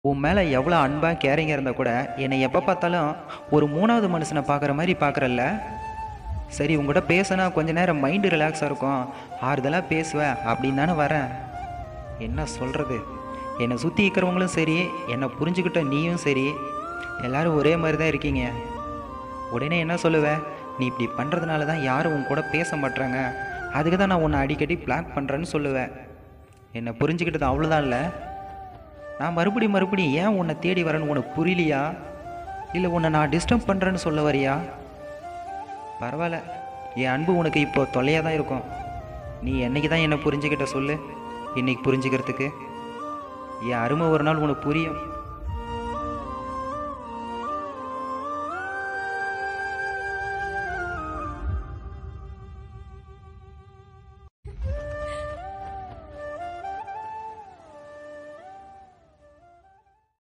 உன் மேலே எவ்வளோ அன்பாக கேரிங்க இருந்தால் கூட என்னை எப்போ பார்த்தாலும் ஒரு மூணாவது மனுஷனை பார்க்குற மாதிரி பார்க்குறல்ல சரி உங்கள்கிட்ட பேசினா கொஞ்ச நேரம் மைண்டு ரிலாக்ஸாக இருக்கும் ஆறுதலாக பேசுவேன் அப்படின்னு தானே வரேன் என்ன சொல்கிறது என்னை சுற்றி இருக்கிறவங்களும் சரி என்னை புரிஞ்சுக்கிட்ட நீயும் சரி எல்லாரும் ஒரே மாதிரி தான் இருக்கீங்க உடனே என்ன சொல்லுவேன் நீ இப்படி பண்ணுறதுனால தான் யாரும் உன் கூட பேச மாட்றாங்க அதுக்கு தான் நான் உன்னை அடிக்கடி பிளாக் பண்ணுறேன்னு சொல்லுவேன் என்னை புரிஞ்சுக்கிட்டது அவ்வளோதான் இல்லை நான் மறுபடி மறுபடியும் ஏன் உன்னை தேடி வரேன்னு உனக்கு புரியலையா இல்லை உன்னை நான் டிஸ்டர்ப் பண்ணுறேன்னு சொல்ல வரியா பரவாயில்ல என் அன்பு உனக்கு இப்போ தொல்லையாக தான் இருக்கும் நீ என்னைக்கு தான் என்னை புரிஞ்சுக்கிட்ட சொல்லு இன்னைக்கு புரிஞ்சுக்கிறதுக்கு என் அருமை ஒரு நாள் உனக்கு புரியும்